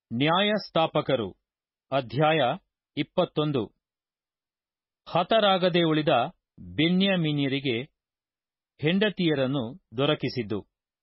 ನ್ಯಾಯಸ್ಥಾಪಕರು ಅಧ್ಯಾಯ ಇಪ್ಪತ್ತೊಂದು ಹತರಾಗದೆ ಉಳಿದ ಬೆನ್ಯಾಮೀನ್ಯರಿಗೆ ಹೆಂಡತಿಯರನ್ನು ದೊರಕಿಸಿದ್ದು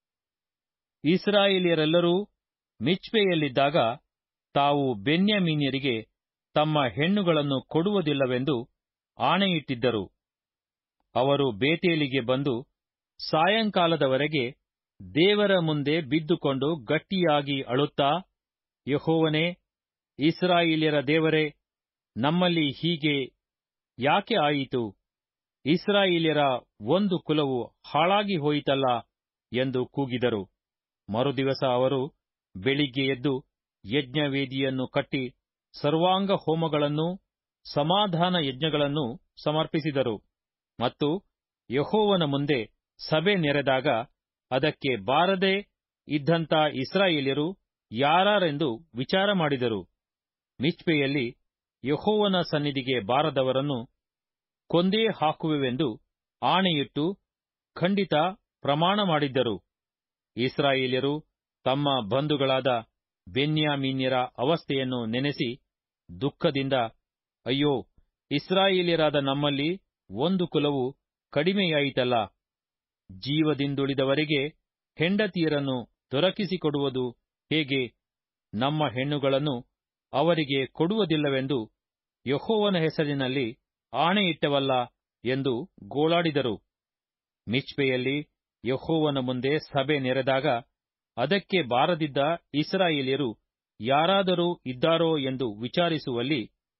ಇಸ್ರಾಯೇಲ್ಯರೆಲ್ಲರೂ ಮಿಚ್ಪೆಯಲ್ಲಿದ್ದಾಗ ತಾವು ಬೆನ್ಯಾಮೀನ್ಯರಿಗೆ ತಮ್ಮ ಹೆಣ್ಣುಗಳನ್ನು ಕೊಡುವುದಿಲ್ಲವೆಂದು ಆಣೆಯಿಟ್ಟಿದ್ದರು ಅವರು ಬೇತೇಲಿಗೆ ಬಂದು ಸಾಯಂಕಾಲದವರೆಗೆ ದೇವರ ಮುಂದೆ ಬಿದ್ದುಕೊಂಡು ಗಟ್ಟಿಯಾಗಿ ಅಳುತ್ತಾ ಯೆಹೋವನೇ ಇಸ್ರಾಯೇಲ್ಯರ ದೇವರೇ ನಮ್ಮಲ್ಲಿ ಹೀಗೆ ಯಾಕೆ ಆಯಿತು ಇಸ್ರಾಯೇಲ್ಯರ ಒಂದು ಕುಲವು ಹಾಳಾಗಿ ಹೋಯಿತಲ್ಲ ಎಂದು ಕೂಗಿದರು ಮರುದಿವಸ ಅವರು ಬೆಳಿಗ್ಗೆ ಎದ್ದು ಯಜ್ಞವೇದಿಯನ್ನು ಕಟ್ಟಿ ಸರ್ವಾಂಗ ಹೋಮಗಳನ್ನೂ ಸಮಾಧಾನ ಯಜ್ಞಗಳನ್ನೂ ಸಮರ್ಪಿಸಿದರು ಮತ್ತು ಯೆಹೋವನ ಮುಂದೆ ಸಭೆ ನೆರೆದಾಗ ಅದಕ್ಕೆ ಬಾರದೆ ಇದ್ದಂಥ ಇಸ್ರಾಯೇಲ್ಯರು ಯಾರಾರೆಂದು ವಿಚಾರ ಮಾಡಿದರು ಮಿಚ್ಪೆಯಲ್ಲಿ ಯೆಹೋವನ ಸನ್ನಿಧಿಗೆ ಬಾರದವರನ್ನು ಕೊಂದೇ ಹಾಕುವೆವೆಂದು ಆಣೆಯಿಟ್ಟು ಖಂಡಿತ ಪ್ರಮಾಣ ಮಾಡಿದ್ದರು ಇಸ್ರಾಯೇಲ್ಯರು ತಮ್ಮ ಬಂಧುಗಳಾದ ಬೆನ್ಯಾಮೀನ್ಯರ ಅವಸ್ಥೆಯನ್ನು ನೆನೆಸಿ ದುಃಖದಿಂದ ಅಯ್ಯೋ ಇಸ್ರಾಯೇಲ್ಯರಾದ ನಮ್ಮಲ್ಲಿ ಒಂದು ಕುಲವು ಕಡಿಮೆಯಾಯಿತಲ್ಲ ಜೀವದಿಂದುಳಿದವರಿಗೆ ಹೆಂಡತಿಯರನ್ನು ದೊರಕಿಸಿಕೊಡುವುದು ಹೇಗೆ ನಮ್ಮ ಹೆಣ್ಣುಗಳನ್ನು ಅವರಿಗೆ ಕೊಡುವುದಿಲ್ಲವೆಂದು ಯೆಹೋವನ ಹೆಸರಿನಲ್ಲಿ ಆಣೆಯಿಟ್ಟವಲ್ಲ ಎಂದು ಗೋಳಾಡಿದರು ಮಿಚ್ಪೆಯಲ್ಲಿ ಯೆಹೋವನ ಮುಂದೆ ಸಭೆ ನೆರೆದಾಗ ಅದಕ್ಕೆ ಬಾರದಿದ್ದ ಇಸ್ರಾಯೇಲ್ಯರು ಯಾರಾದರೂ ಇದ್ದಾರೋ ಎಂದು ವಿಚಾರಿಸುವಲ್ಲಿ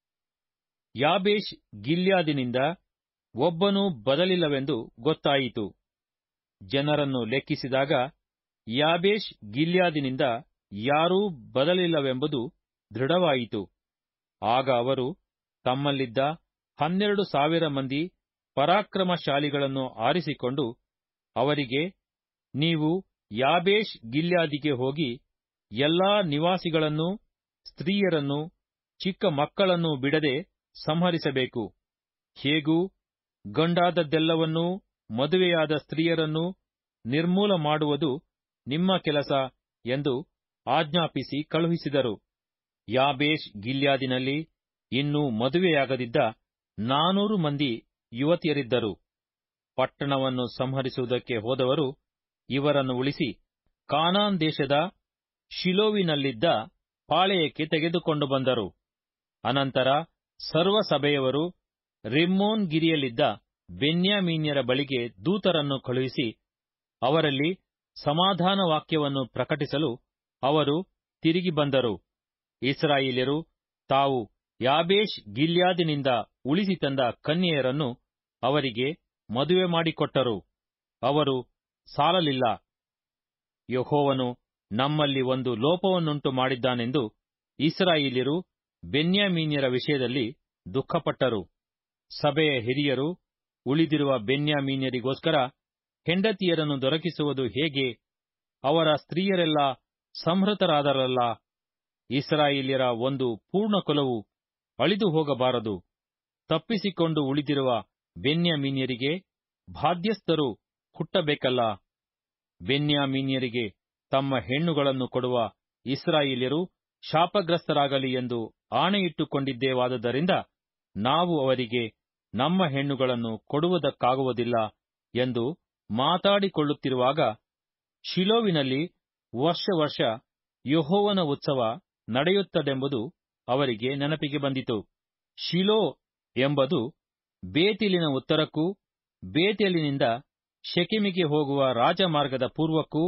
ಯಾಬೇಷ್ ಗಿಲ್ಯಾದಿನಿಂದ ಒಬ್ಬನೂ ಬದಲಿಲ್ಲವೆಂದು ಗೊತ್ತಾಯಿತು ಜನರನ್ನು ಲೆಕ್ಕಿಸಿದಾಗ ಯಾಬೇಷ್ ಗಿಲ್ಯಾದಿನಿಂದ ಯಾರೂ ಬದಲಿಲ್ಲವೆಂಬುದು ದೃಢವಾಯಿತು ಆಗ ಅವರು ತಮ್ಮಲ್ಲಿದ್ದ ಹನ್ನೆರಡು ಸಾವಿರ ಮಂದಿ ಪರಾಕ್ರಮಶಾಲಿಗಳನ್ನು ಆರಿಸಿಕೊಂಡು ಅವರಿಗೆ ನೀವು ಯಾಬೇಷ್ ಗಿಲ್ಯಾದಿಗೆ ಹೋಗಿ ಎಲ್ಲಾ ನಿವಾಸಿಗಳನ್ನೂ ಸ್ತ್ರೀಯರನ್ನೂ ಚಿಕ್ಕ ಮಕ್ಕಳನ್ನೂ ಬಿಡದೆ ಸಂಹರಿಸಬೇಕು ಹೇಗೂ ಗಂಡಾದದ್ದೆಲ್ಲವನ್ನೂ ಮದುವೆಯಾದ ಸ್ತ್ರೀಯರನ್ನೂ ನಿರ್ಮೂಲ ಮಾಡುವುದು ನಿಮ್ಮ ಕೆಲಸ ಎಂದು ಆಜ್ಞಾಪಿಸಿ ಕಳುಹಿಸಿದರು ಯಾಬೇಷ್ ಗಿಲ್ಯಾದಿನಲ್ಲಿ ಇನ್ನೂ ಮದುವೆಯಾಗದಿದ್ದ ನಾನೂರು ಮಂದಿ ಯುವತಿಯರಿದ್ದರು ಪಟ್ಟಣವನ್ನು ಸಂಹರಿಸುವುದಕ್ಕೆ ಹೋದವರು ಇವರನ್ನು ಉಳಿಸಿ ಕಾನಾನ್ ದೇಶದ ಶಿಲೋವಿನಲ್ಲಿದ್ದ ಪಾಳೆಯಕ್ಕೆ ತೆಗೆದುಕೊಂಡು ಬಂದರು ಅನಂತರ ಸರ್ವ ಸಭೆಯವರು ರಿಮ್ಮೋನ್ ಗಿರಿಯಲ್ಲಿದ್ದ ಬೆನ್ಯಾಮೀನ್ಯರ ಬಳಿಗೆ ದೂತರನ್ನು ಕಳುಹಿಸಿ ಅವರಲ್ಲಿ ಸಮಾಧಾನ ವಾಕ್ಯವನ್ನು ಪ್ರಕಟಿಸಲು ಅವರು ತಿರುಗಿ ಬಂದರು ಇಸ್ರಾಯೇಲ್ಯರು ತಾವು ಯಾಬೇಷ್ ಗಿಲ್ಯಾದಿನಿಂದ ಉಳಿಸಿ ತಂದ ಕನ್ಯೆಯರನ್ನು ಅವರಿಗೆ ಮದುವೆ ಮಾಡಿಕೊಟ್ಟರು ಅವರು ಸಾಲಲಿಲ್ಲ ಯೆಹೋವನು ನಮ್ಮಲ್ಲಿ ಒಂದು ಲೋಪವನ್ನುಂಟು ಮಾಡಿದ್ದಾನೆಂದು ಇಸ್ರಾಯೇಲ್ಯರು ಬೆನ್ಯಾಮೀನ್ಯರ ವಿಷಯದಲ್ಲಿ ದುಃಖಪಟ್ಟರು ಸಭೆಯ ಹಿರಿಯರು ಉಳಿದಿರುವ ಬೆನ್ಯಾಮೀನ್ಯರಿಗೋಸ್ಕರ ಹೆಂಡತಿಯರನ್ನು ದೊರಕಿಸುವುದು ಹೇಗೆ ಅವರ ಸ್ತ್ರೀಯರೆಲ್ಲ ಸಂಹೃತರಾದರಲ್ಲ ಇಸ್ರಾಯೇಲ್ಯರ ಒಂದು ಪೂರ್ಣ ಕುಲವು ಅಳಿದು ಹೋಗಬಾರದು ತಪ್ಪಿಸಿಕೊಂಡು ಉಳಿದಿರುವ ಬೆನ್ಯಾಮೀನ್ಯರಿಗೆ ಬಾಧ್ಯಸ್ಥರು ಹುಟ್ಟಬೇಕಲ್ಲ ಬೆನ್ಯಾಮೀನ್ಯರಿಗೆ ತಮ್ಮ ಹೆಣ್ಣುಗಳನ್ನು ಕೊಡುವ ಇಸ್ರಾಯೇಲ್ಯರು ಶಾಪಗ್ರಸ್ತರಾಗಲಿ ಎಂದು ಆಣೆಯಿಟ್ಟುಕೊಂಡಿದ್ದೇವಾದ್ದರಿಂದ ನಾವು ಅವರಿಗೆ ನಮ್ಮ ಹೆಣ್ಣುಗಳನ್ನು ಕೊಡುವುದಕ್ಕಾಗುವುದಿಲ್ಲ ಎಂದು ಮಾತಾಡಿಕೊಳ್ಳುತ್ತಿರುವಾಗ ಶಿಲೋವಿನಲ್ಲಿ ವರ್ಷ ವರ್ಷ ಯೆಹೋವನ ಉತ್ಸವ ನಡೆಯುತ್ತದೆಂಬುದು ಅವರಿಗೆ ನೆನಪಿಗೆ ಬಂದಿತು ಶಿಲೋ ಎಂಬುದು ಬೇತಿಲಿನ ಉತ್ತರಕ್ಕೂ ಬೇತೇಲಿನಿಂದ ಶೆಕೆಮಿಗೆ ಹೋಗುವ ರಾಜಮಾರ್ಗದ ಪೂರ್ವಕ್ಕೂ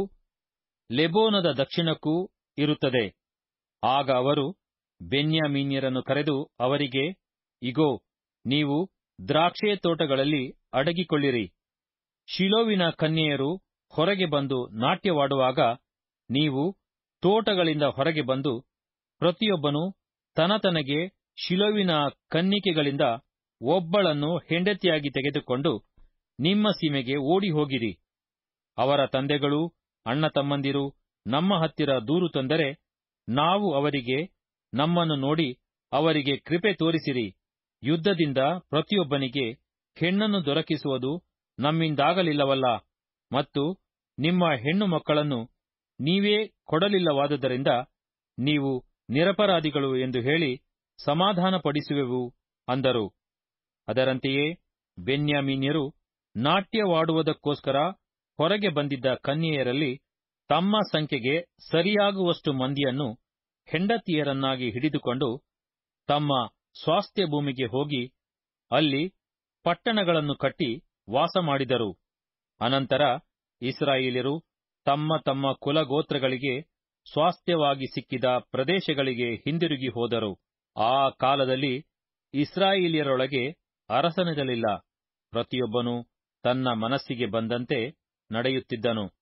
ಲೆಬೋನದ ದಕ್ಷಿಣಕ್ಕೂ ಇರುತ್ತದೆ ಆಗ ಅವರು ಬೆನ್ಯಾಮೀನ್ಯರನ್ನು ಕರೆದು ಅವರಿಗೆ ಇಗೋ ನೀವು ದ್ರಾಕ್ಷೆ ತೋಟಗಳಲ್ಲಿ ಅಡಗಿಕೊಳ್ಳಿರಿ ಶಿಲೋವಿನ ಕನ್ಯೆಯರು ಹೊರಗೆ ಬಂದು ನಾಟ್ಯವಾಡುವಾಗ ನೀವು ತೋಟಗಳಿಂದ ಹೊರಗೆ ಬಂದು ಪ್ರತಿಯೊಬ್ಬನು ತನತನಗೆ ಶಿಲೋವಿನ ಕನ್ನಿಕೆಗಳಿಂದ ಒಬ್ಬಳನ್ನು ಹೆಂಡತಿಯಾಗಿ ತೆಗೆದುಕೊಂಡು ನಿಮ್ಮ ಸೀಮೆಗೆ ಓಡಿ ಹೋಗಿರಿ ಅವರ ತಂದೆಗಳು ಅಣ್ಣ ತಮ್ಮಂದಿರು ನಮ್ಮ ಹತ್ತಿರ ದೂರು ತಂದರೆ ನಾವು ಅವರಿಗೆ ನಮ್ಮನ್ನು ನೋಡಿ ಅವರಿಗೆ ಕೃಪೆ ತೋರಿಸಿರಿ ಯುದ್ಧದಿಂದ ಪ್ರತಿಯೊಬ್ಬನಿಗೆ ಹೆಣ್ಣನ್ನು ದೊರಕಿಸುವುದು ನಮ್ಮಿಂದಾಗಲಿಲ್ಲವಲ್ಲ ಮತ್ತು ನಿಮ್ಮ ಹೆಣ್ಣು ಮಕ್ಕಳನ್ನು ನೀವೇ ಕೊಡಲಿಲ್ಲವಾದುದರಿಂದ ನೀವು ನಿರಪರಾಧಿಗಳು ಎಂದು ಹೇಳಿ ಸಮಾಧಾನಪಡಿಸುವೆವು ಅಂದರು ಅದರಂತೆಯೇ ಬೆನ್ಯಾಮೀನ್ಯರು ನಾಟ್ಯವಾಡುವುದಕ್ಕೋಸ್ಕರ ಹೊರಗೆ ಬಂದಿದ್ದ ಕನ್ಯೆಯರಲ್ಲಿ ತಮ್ಮ ಸಂಖ್ಯೆಗೆ ಸರಿಯಾಗುವಷ್ಟು ಮಂದಿಯನ್ನು ಹೆಂಡತಿಯರನ್ನಾಗಿ ಹಿಡಿದುಕೊಂಡು ತಮ್ಮ ಸ್ವಾಸ್ಥ್ಯ ಭೂಮಿಗೆ ಹೋಗಿ ಅಲ್ಲಿ ಪಟ್ಟಣಗಳನ್ನು ಕಟ್ಟಿ ವಾಸ ಮಾಡಿದರು ಅನಂತರ ಇಸ್ರಾಯೇಲ್ಯರು ತಮ್ಮ ತಮ್ಮ ಕುಲಗೋತ್ರಗಳಿಗೆ ಸ್ವಾಸ್ಥ್ಯವಾಗಿ ಸಿಕ್ಕಿದ ಪ್ರದೇಶಗಳಿಗೆ ಹಿಂದಿರುಗಿ ಹೋದರು ಆ ಕಾಲದಲ್ಲಿ ಇಸ್ರಾಯೇಲ್ಯರೊಳಗೆ ಅರಸನಿರಲಿಲ್ಲ ಪ್ರತಿಯೊಬ್ಬನು ತನ್ನ ಮನಸ್ಸಿಗೆ ಬಂದಂತೆ ನಡೆಯುತ್ತಿದ್ದನು